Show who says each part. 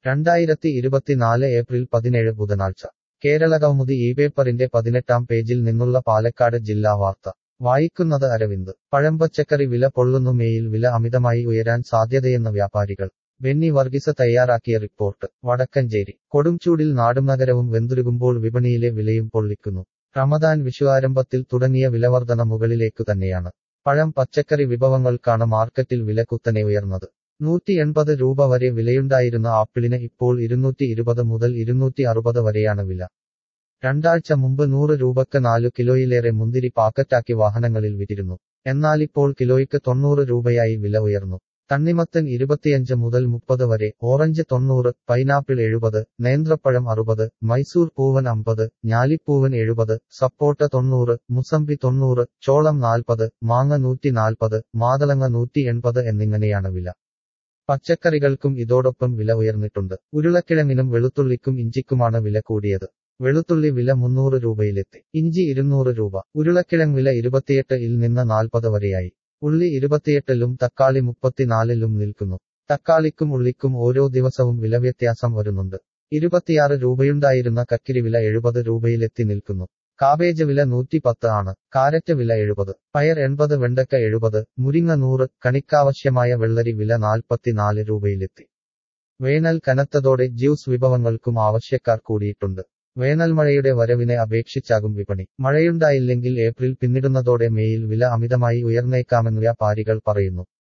Speaker 1: രണ്ടായിരത്തി ഇരുപത്തിനാല് ഏപ്രിൽ പതിനേഴ് ബുധനാഴ്ച കേരളകൗമുദി ഈ പേപ്പറിന്റെ പതിനെട്ടാം പേജിൽ നിന്നുള്ള പാലക്കാട് ജില്ലാ വാർത്ത വായിക്കുന്നത് അരവിന്ദ് പഴംപച്ചക്കറി വില പൊള്ളുന്നു മേയിൽ വില അമിതമായി ഉയരാൻ സാധ്യതയെന്ന വ്യാപാരികൾ ബെന്നി വർഗീസ് തയ്യാറാക്കിയ റിപ്പോർട്ട് വടക്കഞ്ചേരി കൊടുംചൂടിൽ നാടും നഗരവും വെന്തുരുകുമ്പോൾ വിപണിയിലെ വിലയും പൊള്ളിക്കുന്നു റമദാൻ വിഷുവാരംഭത്തിൽ തുടങ്ങിയ വിലവർധന മുകളിലേക്കു തന്നെയാണ് പഴം പച്ചക്കറി വിഭവങ്ങൾക്കാണ് മാർക്കറ്റിൽ വില കുത്തനെ ഉയർന്നത് നൂറ്റി എൺപത് രൂപ വരെ വിലയുണ്ടായിരുന്ന ആപ്പിളിന് ഇപ്പോൾ ഇരുന്നൂറ്റി ഇരുപത് മുതൽ ഇരുന്നൂറ്റി അറുപത് വരെയാണ് വില രണ്ടാഴ്ച മുമ്പ് നൂറ് രൂപക്ക് നാലു കിലോയിലേറെ മുന്തിരി പാക്കറ്റാക്കി വാഹനങ്ങളിൽ വിറ്റിരുന്നു എന്നാലിപ്പോൾ കിലോയ്ക്ക് തൊണ്ണൂറ് രൂപയായി വില ഉയർന്നു തണ്ണിമത്തൻ ഇരുപത്തിയഞ്ച് മുതൽ മുപ്പത് വരെ ഓറഞ്ച് തൊണ്ണൂറ് പൈനാപ്പിൾ എഴുപത് നേന്ത്രപ്പഴം അറുപത് മൈസൂർ പൂവൻ അമ്പത് ഞാലിപ്പൂവൻ എഴുപത് സപ്പോട്ട തൊണ്ണൂറ് മുസമ്പി തൊണ്ണൂറ് ചോളം നാൽപ്പത് മാങ്ങ നൂറ്റി നാൽപ്പത് മാതളങ്ങ നൂറ്റി എൺപത് എന്നിങ്ങനെയാണ് വില പച്ചക്കറികൾക്കും ഇതോടൊപ്പം വില ഉയർന്നിട്ടുണ്ട് ഉരുളക്കിഴങ്ങിനും വെളുത്തുള്ളിക്കും ഇഞ്ചിക്കുമാണ് വില കൂടിയത് വെളുത്തുള്ളി വില മുന്നൂറ് രൂപയിലെത്തി ഇഞ്ചി ഇരുന്നൂറ് രൂപ ഉരുളക്കിഴങ്ങ് വില ഇരുപത്തിയെട്ട് ഇൽ നിന്ന് നാൽപ്പത് വരെയായി ഉള്ളി ഇരുപത്തിയെട്ടിലും തക്കാളി മുപ്പത്തിനാലിലും നിൽക്കുന്നു തക്കാളിക്കും ഉള്ളിക്കും ഓരോ ദിവസവും വിലവ്യത്യാസം വരുന്നുണ്ട് ഇരുപത്തിയാറ് രൂപയുണ്ടായിരുന്ന കക്കിരി വില എഴുപത് രൂപയിലെത്തി നിൽക്കുന്നു കാബേജ് വില നൂറ്റി പത്ത് ആണ് കാരറ്റ് വില എഴുപത് പയർ എൺപത് വെണ്ടക്ക എഴുപത് മുരിങ്ങ നൂറ് കണിക്കാവശ്യമായ വെള്ളരി വില നാൽപ്പത്തിനാല് രൂപയിലെത്തി വേനൽ കനത്തതോടെ ജ്യൂസ് വിഭവങ്ങൾക്കും ആവശ്യക്കാർ കൂടിയിട്ടുണ്ട് വേനൽ മഴയുടെ വരവിനെ അപേക്ഷിച്ചാകും വിപണി മഴയുണ്ടായില്ലെങ്കിൽ ഏപ്രിൽ പിന്നിടുന്നതോടെ മേയിൽ വില അമിതമായി ഉയർന്നേക്കാമെന്ന് വ്യാപാരികൾ പറയുന്നു